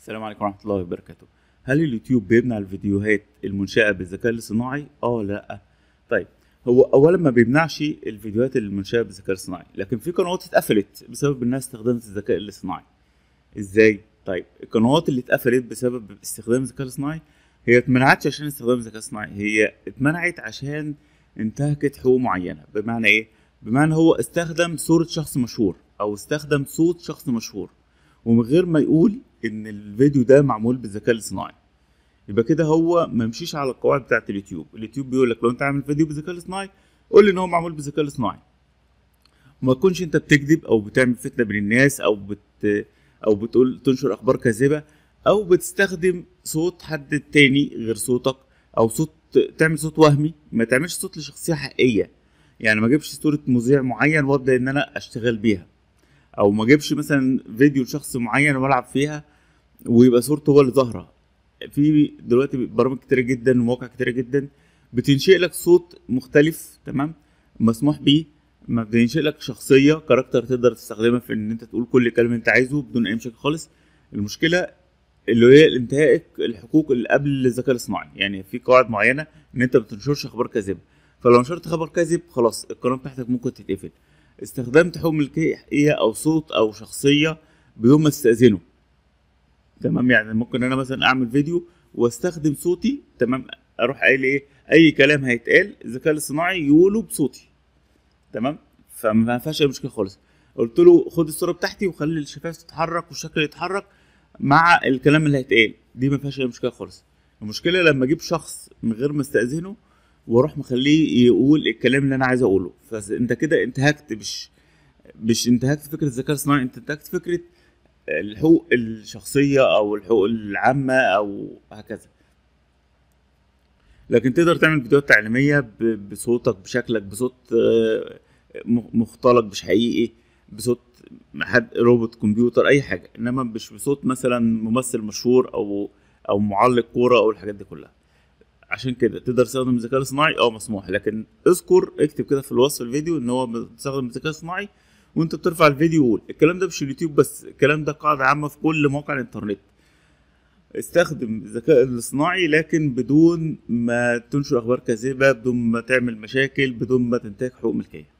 السلام عليكم ورحمة الله وبركاته هل اليوتيوب بيمنع الفيديوهات المنشأة بالذكاء الاصطناعي؟ اه لا طيب هو اولا ما بيمنعش الفيديوهات المنشأة بالذكاء الاصطناعي لكن في قنوات اتقفلت بسبب الناس استخدمت الذكاء الاصطناعي ازاي؟ طيب القنوات اللي اتقفلت بسبب استخدام الذكاء الاصطناعي هي اتمنعتش عشان استخدام الذكاء الاصطناعي هي اتمنعت عشان انتهكت حقوق معينة بمعنى ايه؟ بمعنى هو استخدم صورة شخص مشهور او استخدم صوت شخص مشهور ومن غير ما يقول ان الفيديو ده معمول بالذكاء الاصطناعي يبقى كده هو ما يمشيش على القواعد بتاعه اليوتيوب اليوتيوب بيقول لك لو انت عامل فيديو بالذكاء الاصطناعي قول لي ان هو معمول بالذكاء الاصطناعي وما تكونش انت بتكذب او بتعمل فتنه بين الناس او بت او بتقول تنشر اخبار كاذبه او بتستخدم صوت حد تاني غير صوتك او صوت تعمل صوت وهمي ما تعملش صوت لشخصيه حقيقيه يعني ما اجيبش صوره مذيع معين وابدا ان انا اشتغل بيها او ما اجيبش مثلا فيديو لشخص معين والعب فيها ويبقى صورته هو اللي ظاهره في دلوقتي برامج كتيره جدا ومواقع كتيره جدا بتنشئ لك صوت مختلف تمام مسموح بيه ما بتنشئ لك شخصيه كاركتر تقدر تستخدمها في ان انت تقول كل كلمه انت عايزه بدون اي مشاكل خالص المشكله اللي هي انتهاء الحقوق اللي قبل الذكاء الاصطناعي يعني في قواعد معينه ان انت ما بتنشرش اخبار كاذبه فلو نشرت خبر كاذب خلاص القناه بتاعتك ممكن تتقفل استخدمت حقوق ملكيه حقيقيه او صوت او شخصيه بدون ما تستاذنه تمام يعني ممكن انا مثلا اعمل فيديو واستخدم صوتي تمام اروح قايل ايه اي كلام هيتقال الذكاء الاصطناعي يقوله بصوتي تمام فما فيهاش اي مشكله خالص قلت له خد الصوره بتاعتي وخلي الشفايف تتحرك والشكل يتحرك مع الكلام اللي هيتقال دي ما فيهاش اي مشكله خالص المشكله لما اجيب شخص من غير ما استاذنه واروح مخليه يقول الكلام اللي انا عايز اقوله فانت كده انتهكت مش مش انتهكت فكره الذكاء الصناعي انت انتهكت فكره الحقوق الشخصيه او الحقوق العامه او هكذا لكن تقدر تعمل فيديوهات تعليميه بصوتك بشكلك بصوت مختلق مش حقيقي بصوت حد روبوت كمبيوتر اي حاجه انما مش بصوت مثلا ممثل مشهور او او معلق كوره او الحاجات دي كلها عشان كده تقدر تستخدم الذكاء الصناعي اه مسموح لكن اذكر اكتب كده في الوصف الفيديو ان هو بتستخدم الذكاء الصناعي وانت بترفع الفيديو قول الكلام ده مش اليوتيوب بس الكلام ده قاعده عامه في كل مواقع الانترنت استخدم الذكاء الاصطناعي لكن بدون ما تنشر اخبار كاذبه بدون ما تعمل مشاكل بدون ما تنتهك حقوق ملكيه